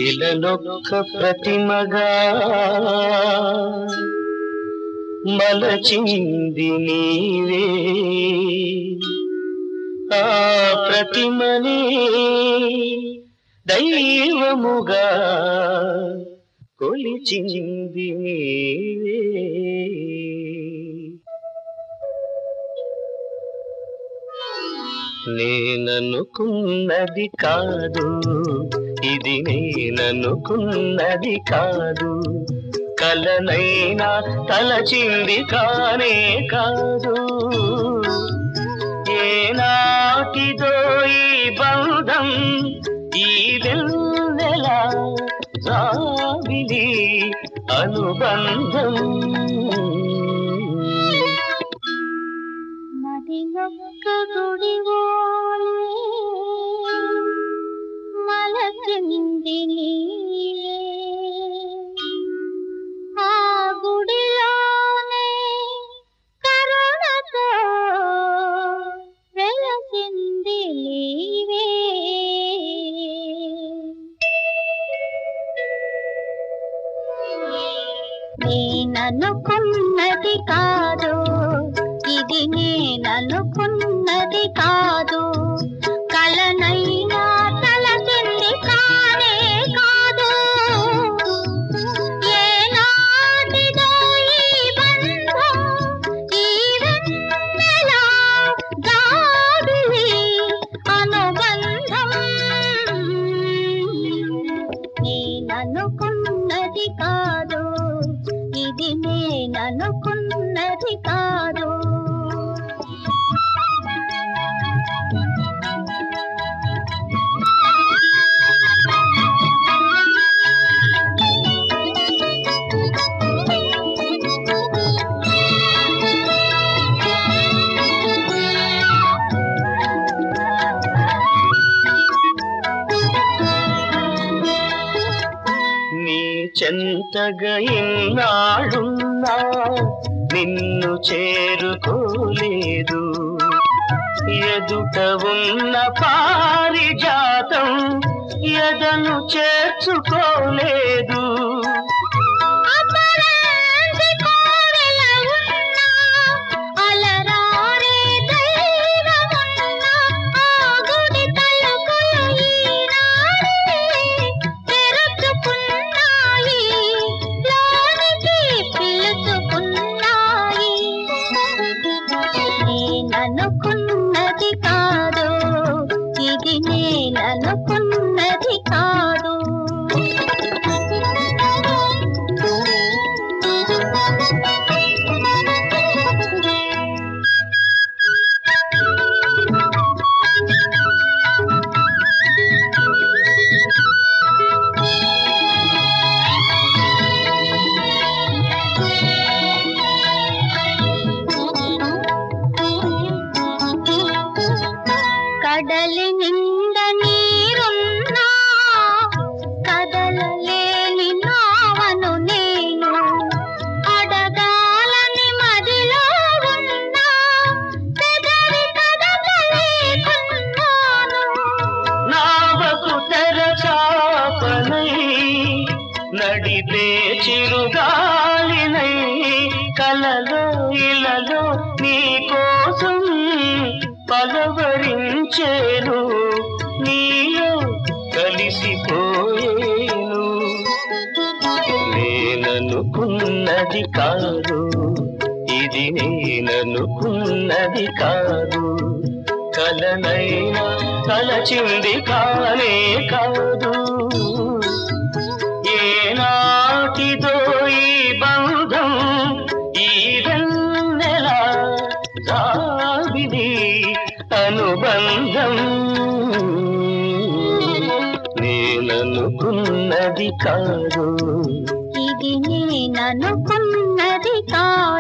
ఇలనొక్క ప్రతిమగా మలచింది నీవే ఆ ప్రతిమనే దైవముగా కొలిచింది నీవే నేననుకున్నది కాదు ఇది నేననుకున్నది కాదు కలనైనా తలచింది కానే కాదు ఏనాటిదో ఈ బంధం ఈ వెన్నెల జాబిలి అనుబంధం మదిలొక్క గుడివోలే మలచింది నీవే ఆ గుడిలోనే కరుణతో వెలసింది నీవే నేననుకున్నది కాదు ఇది నేననుకున్నది కాదు కలనైనా తలచింది కానే కాదు ఏనాటిదో ఈ బంధం ఈ వెన్నెల గాబిలి అనుబంధం నేననుకున్నది కాదు ఇది నేననుకున్నది కాదు నీ చెంతగా ఇన్నాడున్నా నిన్ను చేరుకోలేదు ఎదుట ఉన్న పారిజాతం ఎదను చేర్చుకోలేదు అపరాధి కోవెల ఉన్నా, అలరారే దైవమున్నా, ఆ గుడి తలుపులు ఈనాడే తెరుచుకున్నాయి, లోనికి పిలుచుకున్నాయి. నేననుకున్నది కాదు ఇది నేననుకున్నది కాదు కడలి నిండ నీరున్నా కదలలేని నావను నేను అడగాలని మదిలో ఉన్నా పెదవి కదలలేకున్నాను నావకు తెరచాపనై నడిపే చిరుగాలినై కలలో ఇలలో నీ కోసం పలవరించేను నీలో కలిసిపోయేను నేననుకున్నది కాదు ఇది నేననుకున్నది కాదు కలనైనా తలచింది కానే కాదు ఏనాటిదో ఈ బంధం ఈ వెన్నెల సాగిది అనుబంధం నేననుకున్నది కాదు ఇది నేననుకున్నది కాదు